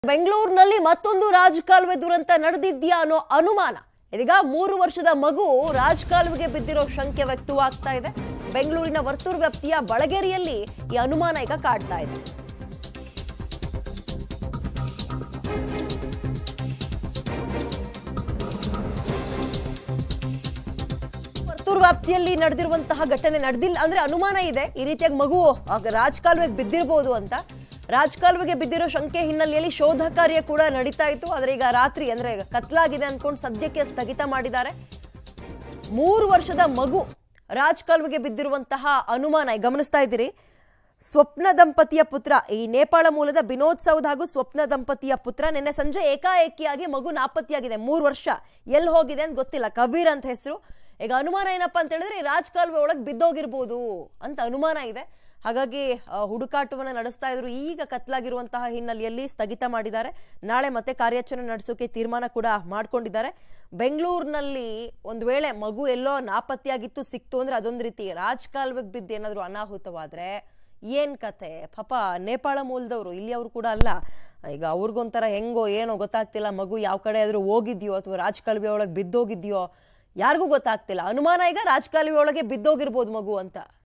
ಬೆಂಗಳೂರಿನಲ್ಲಿ ಮತ್ತೊಂದು ರಾಜಕಾಲುವೆ ದುರಂತ ನಡೆದಿದ್ಯಾ ಅನ್ನೋ ಅನುಮಾನ ಇದೀಗ ಮೂರು ವರ್ಷದ ಮಗು ರಾಜಕಾಲುವೆಗೆ ಬಿದ್ದಿರೋ ಶಂಕೆ ವ್ಯಕ್ತವಾಗ್ತಾ ಇದೆ ಬೆಂಗಳೂರಿನ ವರ್ತೂರು ವ್ಯಾಪ್ತಿಯ ಬಳಗೇರಿಯಲ್ಲಿ ಈ ಅನುಮಾನ ಈಗ ಕಾಡ್ತಾ ಇದೆ ವರ್ತೂರು ವ್ಯಾಪ್ತಿಯಲ್ಲಿ ನಡೆದಿರುವಂತಹ ಘಟನೆ ನಡೆದಿಲ್ಲ ಅಂದ್ರೆ ಅನುಮಾನ ಇದೆ ಈ ರೀತಿಯಾಗಿ ಮಗು ಆಗ ರಾಜಕಾಲುವೆಗೆ ಬಿದ್ದಿರಬಹುದು ಅಂತ ರಾಜಕಾಲುವೆಗೆ ಬಿದ್ದಿರೋ ಶಂಕೆ ಹಿನ್ನೆಲೆಯಲ್ಲಿ ಶೋಧ ಕಾರ್ಯ ಕೂಡ ನಡೀತಾ ಇತ್ತು ಆದ್ರೆ ಈಗ ರಾತ್ರಿ ಅಂದ್ರೆ ಕತ್ಲಾಗಿದೆ ಅನ್ಕೊಂಡು ಸದ್ಯಕ್ಕೆ ಸ್ಥಗಿತ ಮಾಡಿದ್ದಾರೆ ಮೂರು ವರ್ಷದ ಮಗು ರಾಜಕಾಲುವೆಗೆ ಬಿದ್ದಿರುವಂತಹ ಅನುಮಾನ ಗಮನಿಸ್ತಾ ಇದ್ದೀರಿ ಸ್ವಪ್ನ ದಂಪತಿಯ ಪುತ್ರ ಈ ನೇಪಾಳ ಮೂಲದ ವಿನೋದ್ ಸೌದ್ ಹಾಗೂ ಸ್ವಪ್ನ ದಂಪತಿಯ ಪುತ್ರ ನಿನ್ನೆ ಸಂಜೆ ಏಕಾಏಕಿಯಾಗಿ ಮಗು ನಾಪತ್ತೆಯಾಗಿದೆ ಮೂರು ವರ್ಷ ಎಲ್ಲಿ ಹೋಗಿದೆ ಅಂತ ಗೊತ್ತಿಲ್ಲ ಕಬೀರ್ ಅಂತ ಹೆಸರು ಈಗ ಅನುಮಾನ ಏನಪ್ಪಾ ಅಂತ ಹೇಳಿದ್ರೆ ಈ ರಾಜಕಾಲುವೆ ಒಳಗೆ ಬಿದ್ದೋಗಿರ್ಬೋದು ಅಂತ ಅನುಮಾನ ಇದೆ ಹಾಗಾಗಿ ಆ, ಹುಡುಕಾಟವನ್ನ ನಡೆಸ್ತಾ ಇದ್ರು ಈಗ ಕತ್ಲಾಗಿರುವಂತಹ ಹಿನ್ನೆಲೆಯಲ್ಲಿ ಸ್ಥಗಿತ ಮಾಡಿದ್ದಾರೆ ನಾಳೆ ಮತ್ತೆ ಕಾರ್ಯಾಚರಣೆ ನಡೆಸೋಕೆ ತೀರ್ಮಾನ ಕೂಡ ಮಾಡ್ಕೊಂಡಿದ್ದಾರೆ ಬೆಂಗಳೂರಿನಲ್ಲಿ ಒಂದು ವೇಳೆ ಮಗು ಎಲ್ಲೋ ನಾಪತ್ತೆಯಾಗಿತ್ತು ಸಿಕ್ತು ಅಂದ್ರೆ ಅದೊಂದು ರೀತಿ ರಾಜಕಾಲುವೆಗೆ ಬಿದ್ದು ಏನಾದ್ರು ಅನಾಹುತವಾದ್ರೆ ಏನ್ ಕತೆ ಪಾಪ ನೇಪಾಳ ಮೂಲದವರು ಇಲ್ಲಿ ಅವರು ಕೂಡ ಅಲ್ಲ ಈಗ ಅವ್ರಿಗೊಂಥರ ಹೆಂಗೋ ಏನೋ ಗೊತ್ತಾಗ್ತಿಲ್ಲ ಮಗು ಯಾವ ಕಡೆ ಆದ್ರೂ ಹೋಗಿದ್ಯೋ ಅಥವಾ ರಾಜಕಾಲುವೆ ಒಳಗೆ ಬಿದ್ದೋಗಿದ್ಯೋ ಯಾರಿಗೂ ಗೊತ್ತಾಗ್ತಿಲ್ಲ ಅನುಮಾನ ಈಗ ರಾಜಕಾಲುವೆ ಒಳಗೆ ಬಿದ್ದೋಗಿರ್ಬೋದು ಮಗು ಅಂತ